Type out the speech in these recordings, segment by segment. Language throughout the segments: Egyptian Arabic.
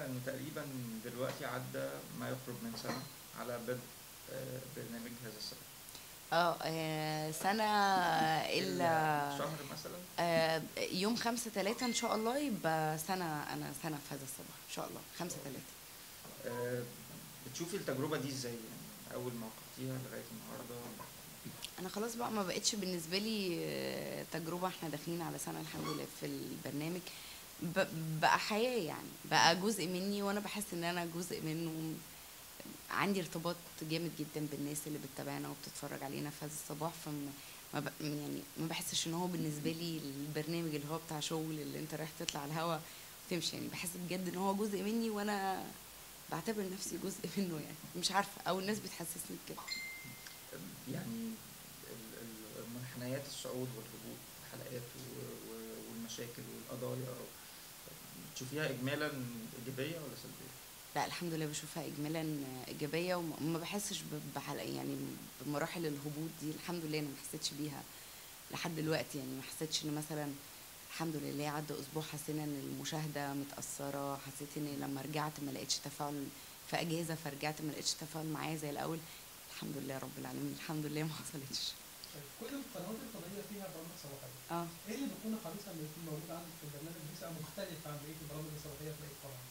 انه تقريبا دلوقتي عدى ما يقرب من سنه على بدء آه، برنامج هذا السبب اه آه، سنة إلا شهر مثلا آه، يوم خمسة تلاتة إن شاء الله يبقى سنة أنا سنة في هذا الصباح إن شاء الله خمسة تلاتة آه، بتشوفي التجربه دي ازاي يعني اول ما وقفتيها لغايه النهارده أنا خلاص بقى ما بقتش بالنسبة لي آه، تجربة إحنا داخلين على سنة الحمد لله في البرنامج ب- بقى حياة يعني بقى جزء مني وأنا بحس إن أنا جزء منه عندي ارتباط جامد جدا بالناس اللي بتتابعنا وبتتفرج علينا في هذا الصباح فما ما ب... يعني ما بحسش ان هو بالنسبه لي البرنامج اللي هو بتاع شغل اللي انت رايح تطلع على الهوا وتمشي يعني بحس بجد ان هو جزء مني وانا بعتبر نفسي جزء منه يعني مش عارفه او الناس بتحسسني بكده يعني ال- ال- منحنيات الصعود والهبوط الحلقات و- و- والمشاكل والقضايا تشوفيها اجمالا ايجابيه ولا سلبيه؟ لا الحمد لله بشوفها اجمالا ايجابيه وما وما بحسش ب- بحلقه يعني بمراحل الهبوط دي الحمد لله انا ما حسيتش بيها لحد دلوقتي يعني ما حسيتش ان مثلا الحمد لله عدى اسبوع حسينا ان المشاهده متاثره حسيت ان لما رجعت ما لقيتش تفاعل في اجازه فرجعت ما لقيتش تفاعل معايا زي الاول الحمد لله رب العالمين الحمد لله ما حصلتش طيب كل القنوات الفضائيه فيها برامج صباحيه اه ايه اللي بتكون حريصه انه يكون موجود عندك في البرنامج بحيث يبقى مختلف عن بقيه البرامج الصباحيه في بقيه القنوات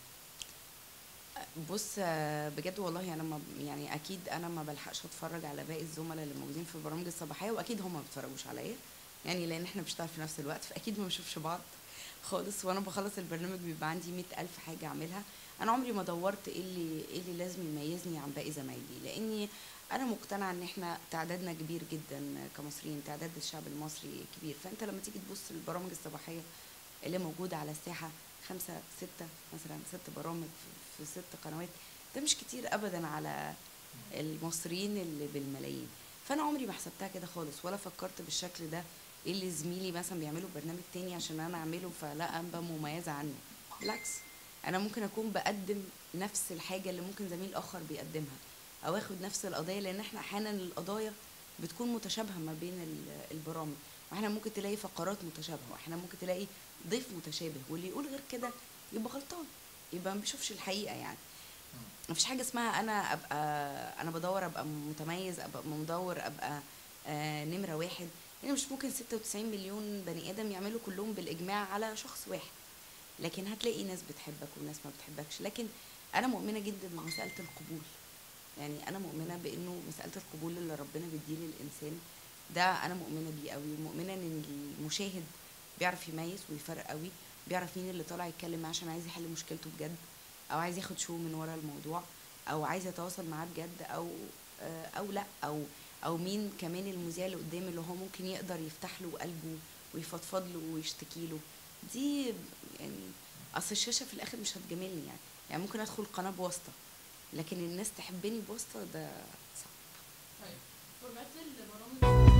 بص آه، بجد والله انا ما يعني اكيد انا ما بلحقش اتفرج على باقي الزملاء اللي موجودين في البرامج الصباحيه واكيد هم ما بيتفرجوش عليا يعني لان احنا بنشتغل في نفس الوقت فاكيد ما بنشوفش بعض خالص وانا بخلص البرنامج بيبقى عندي مئة الف حاجه اعملها انا عمري ما دورت ايه اللي ايه اللي لازم يميزني عن باقي زمايلي لاني انا مقتنعه ان احنا تعدادنا كبير جدا كمصريين تعداد الشعب المصري كبير فانت لما تيجي تبص للبرامج الصباحيه اللي موجوده على الساحه خمسة ستة مثلا ست برامج في- في ست قنوات ده مش كتير ابدا على المصريين اللي بالملايين فانا عمري ما حسبتها كده خالص ولا فكرت بالشكل ده ايه اللي زميلي مثلا بيعملوا برنامج تاني عشان انا اعمله فلا ابقى مميزه عنه بالعكس انا ممكن اكون بقدم نفس الحاجه اللي ممكن زميل اخر بيقدمها او اخد نفس القضايا لان احنا احيانا القضايا بتكون متشابهه ما بين ال- البرامج واحنا ممكن تلاقي فقرات متشابهه واحنا ممكن تلاقي ضيف متشابه واللي يقول غير كده يبقى غلطان يبقى ما بيشوفش الحقيقه يعني مفيش حاجه اسمها انا ابقى انا بدور ابقى متميز ابقى مدور ابقى آه نمره واحد يعني مش ممكن 96 مليون بني ادم يعملوا كلهم بالاجماع على شخص واحد لكن هتلاقي ناس بتحبك وناس ما بتحبكش لكن انا مؤمنه جدا بمساله القبول يعني انا مؤمنه بانه مساله القبول اللي ربنا بيديه للانسان ده انا مؤمنه بيه قوي ومؤمنه ان المشاهد بيعرف يميز ويفرق قوي بيعرف مين اللي طالع يتكلم معاه عشان عايز يحل مشكلته بجد او عايز ياخد شو من ورا الموضوع او عايز يتواصل معاه بجد او آه، او لا او او مين كمان المذيع اللي قدامه اللي هو ممكن يقدر يفتح له قلبه ويفضفض له ويشتكي له دي يعني اصل الشاشه في الاخر مش هتجاملني يعني يعني ممكن ادخل قناه بواسطه لكن الناس تحبني بواسطه ده صعب طيب فورمات البرامج